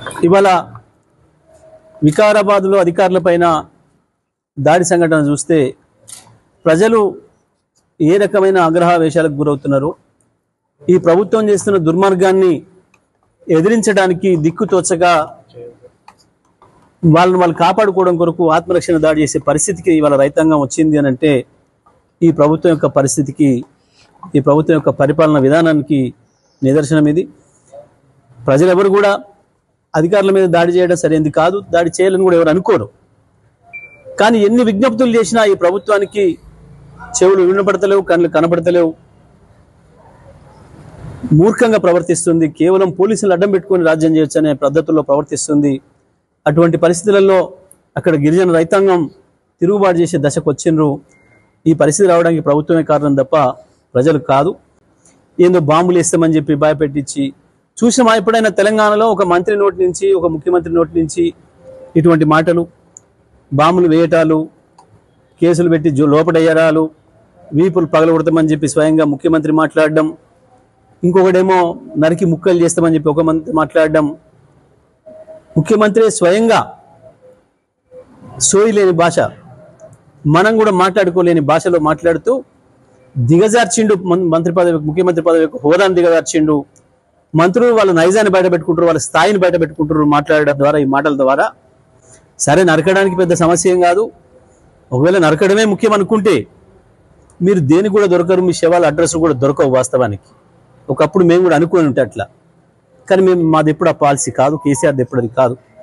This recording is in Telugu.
ఇవాళ వికారాబాద్లో అధికారులపైన దాడి సంఘటన చూస్తే ప్రజలు ఏ రకమైన ఆగ్రహావేశాలకు గురవుతున్నారు ఈ ప్రభుత్వం చేస్తున్న దుర్మార్గాన్ని ఎదిరించడానికి దిక్కు తోచగా వాళ్ళని వాళ్ళు కాపాడుకోవడం కొరకు ఆత్మరక్షణ దాడి చేసే పరిస్థితికి ఇవాళ రైతాంగం వచ్చింది అని అంటే ఈ ప్రభుత్వం యొక్క పరిస్థితికి ఈ ప్రభుత్వం యొక్క పరిపాలన విధానానికి నిదర్శనం ఇది ప్రజలెవరు కూడా అధికారుల మీద దాడి చేయడం సరైనది కాదు దాడి చేయాలని కూడా ఎవరు అనుకోరు కానీ ఎన్ని విజ్ఞప్తులు చేసినా ఈ ప్రభుత్వానికి చెవులు వినపడతలేవు కళ్ళు కనపడతలేవు మూర్ఖంగా ప్రవర్తిస్తుంది కేవలం పోలీసులు అడ్డం పెట్టుకొని రాజ్యం చేయొచ్చు అనే పద్ధతుల్లో ప్రవర్తిస్తుంది అటువంటి పరిస్థితులలో అక్కడ గిరిజన రైతాంగం తిరుగుబాటు చేసే దశకు వచ్చిండ్రు ఈ పరిస్థితి రావడానికి ప్రభుత్వమే కారణం తప్ప ప్రజలు కాదు ఏందో బాంబులు వేస్తామని చెప్పి భయపెట్టించి చూసినామా ఎప్పుడైనా తెలంగాణలో ఒక మంత్రి నోటి నుంచి ఒక ముఖ్యమంత్రి నోటి నుంచి ఇటువంటి మాటలు బాంబులు వేయటాలు కేసులు పెట్టి జో- లోపడయ్యరాలు వీపులు పగలగొడతామని చెప్పి స్వయంగా ముఖ్యమంత్రి మాట్లాడడం ఇంకొకడేమో నరికి ముక్కలు చేస్తామని చెప్పి ఒక మంత్రి మాట్లాడడం ముఖ్యమంత్రి స్వయంగా సోయి లేని భాష మనం కూడా మాట్లాడుకోలేని భాషలో మాట్లాడుతూ దిగజార్చిండు మం- మంత్రి పదవి ముఖ్యమంత్రి పదవి యొక్క హోదాను దిగజార్చిండు మంత్రులు వాళ్ళ నైజాన్ని బయట పెట్టుకుంటారు వాళ్ళ స్థాయిని బయట పెట్టుకుంటారు మాట్లాడడం ద్వారా ఈ మాటల ద్వారా సరే నరకడానికి పెద్ద సమస్య ఏం కాదు ఒకవేళ నరకడమే ముఖ్యం అనుకుంటే మీరు దేనికి కూడా దొరకరు మీ శవాల అడ్రస్ కూడా దొరకవు వాస్తవానికి ఒకప్పుడు మేము కూడా అనుకుని ఉంటే అట్లా కానీ మేము మాది ఎప్పుడు ఆ పాలసీ కాదు కేసీఆర్ది ఎప్పుడు అది కాదు